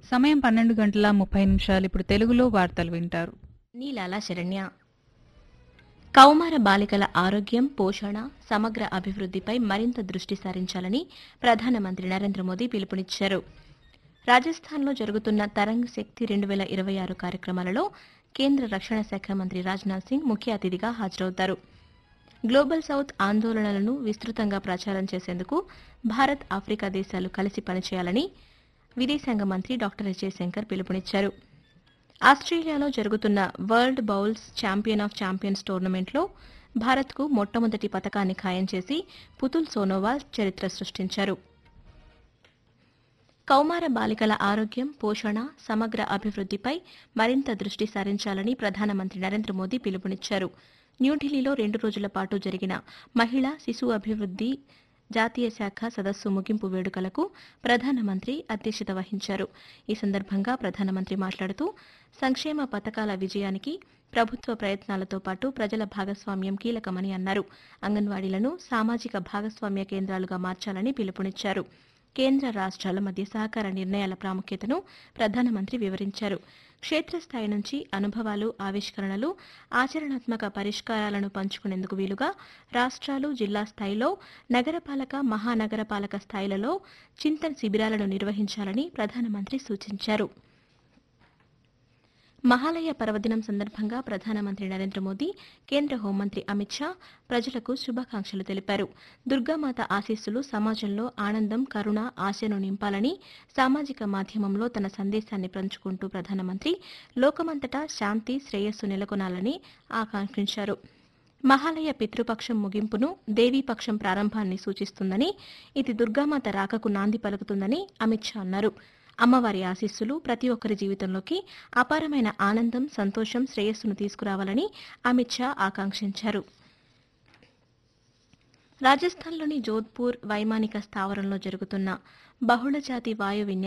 సమయం పన్నెండు గంటల ముప్పై నిమిషాలు ఇప్పుడు తెలుగులో వార్తలు వింటారు నీలాల శరణ్య కౌమార బాలికల ఆరోగ్యం పోషణ సమగ్ర అభివృద్ధిపై మరింత దృష్టి సారించాలని ప్రధానమంత్రి నరేంద్ర మోదీ పిలుపునిచ్చారు రాజస్థాన్లో జరుగుతున్న తరంగ్ శక్తి రెండు వేల ఇరవై ఆరు కార్యక్రమాలలో కేంద్ర రక్షణ శాఖ మంత్రి రాజ్నాథ్ సింగ్ ముఖ్య అతిథిగా హాజరవుతారు గ్లోబల్ సౌత్ ఆందోళనలను విస్తృతంగా ప్రచారం చేసేందుకు భారత్ ఆఫ్రికా దేశాలు కలిసి పనిచేయాలని విదేశాంగ మంత్రి డాక్టర్ ఎస్ జయశంకర్ పిలుపునిచ్చారు ఆస్ట్రేలియాలో జరుగుతున్న world bowls champion of champions టోర్నమెంట్లో భారత్కు మొట్టమొదటి పతకాన్ని ఖాయం చేసి పుతుల్ సోనోవాల్ చరిత్ర సృష్టించారు కౌమార బాలికల ఆరోగ్యం పోషణ సమగ్ర అభివృద్ధిపై మరింత దృష్టి సారించాలని ప్రధానమంత్రి నరేంద్ర మోదీ పిలుపునిచ్చారు న్యూఢిల్లీలో రెండు రోజుల పాటు జరిగిన మహిళా శిశు అభివృద్ధి జాతీయ శాఖ సదస్సు ముగింపు వేడుకలకు ప్రధానమంత్రి అధ్యక్షత వహించారు ఈ సందర్భంగా ప్రధానమంత్రి మాట్లాడుతూ సంక్షేమ పథకాల విజయానికి ప్రభుత్వ ప్రయత్నాలతో పాటు ప్రజల భాగస్వామ్యం కీలకమని అన్నారు అంగన్వాడీలను సామాజిక భాగస్వామ్య కేంద్రాలుగా మార్చాలని పిలుపునిచ్చారు కేంద్ర రాష్ట్రాల మధ్య సహకార నిర్ణయాల ప్రాముఖ్యతను ప్రధానమంత్రి వివరించారు క్షేత్రస్థాయి నుంచి అనుభవాలు ఆవిష్కరణలు ఆచరణాత్మక పరిష్కారాలను పంచుకునేందుకు వీలుగా రాష్ట్రాలు జిల్లా స్థాయిలో నగరపాలక మహానగరపాలక స్థాయిలలో చింతన్ శిబిరాలను నిర్వహించాలని ప్రధానమంత్రి సూచించారు మహాలయ పర్వదినం సందర్భంగా ప్రధానమంత్రి నరేంద్ర మోదీ కేంద్ర హోంమంత్రి అమిత్ షా ప్రజలకు శుభాకాంక్షలు తెలిపారు దుర్గామాత ఆశీస్సులు సమాజంలో ఆనందం కరుణ ఆశను నింపాలని సామాజిక మాధ్యమంలో తన సందేశాన్ని పంచుకుంటూ ప్రధానమంత్రి లోకమంతటా శాంతి శ్రేయస్సు నెలకొనాలని ఆకాంక్షించారు మహాలయ పితృపక్షం ముగింపును దేవీపక్షం ప్రారంభాన్ని సూచిస్తుందని ఇది దుర్గామాత రాకకు నాంది పలుకుతుందని అమిత్ షా అన్నారు అమ్మవారి ఆశీస్సులు ప్రతి ఒక్కరి జీవితంలోకి అపారమైన ఆనందం సంతోషం శ్రేయస్సును తీసుకురావాలని అమిత్ షా ఆకాంక్షించారు రాజస్థాన్లోని జోధ్పూర్ వైమానిక స్థావరంలో జరుగుతున్న బహుళజాతి వాయు విన్యాస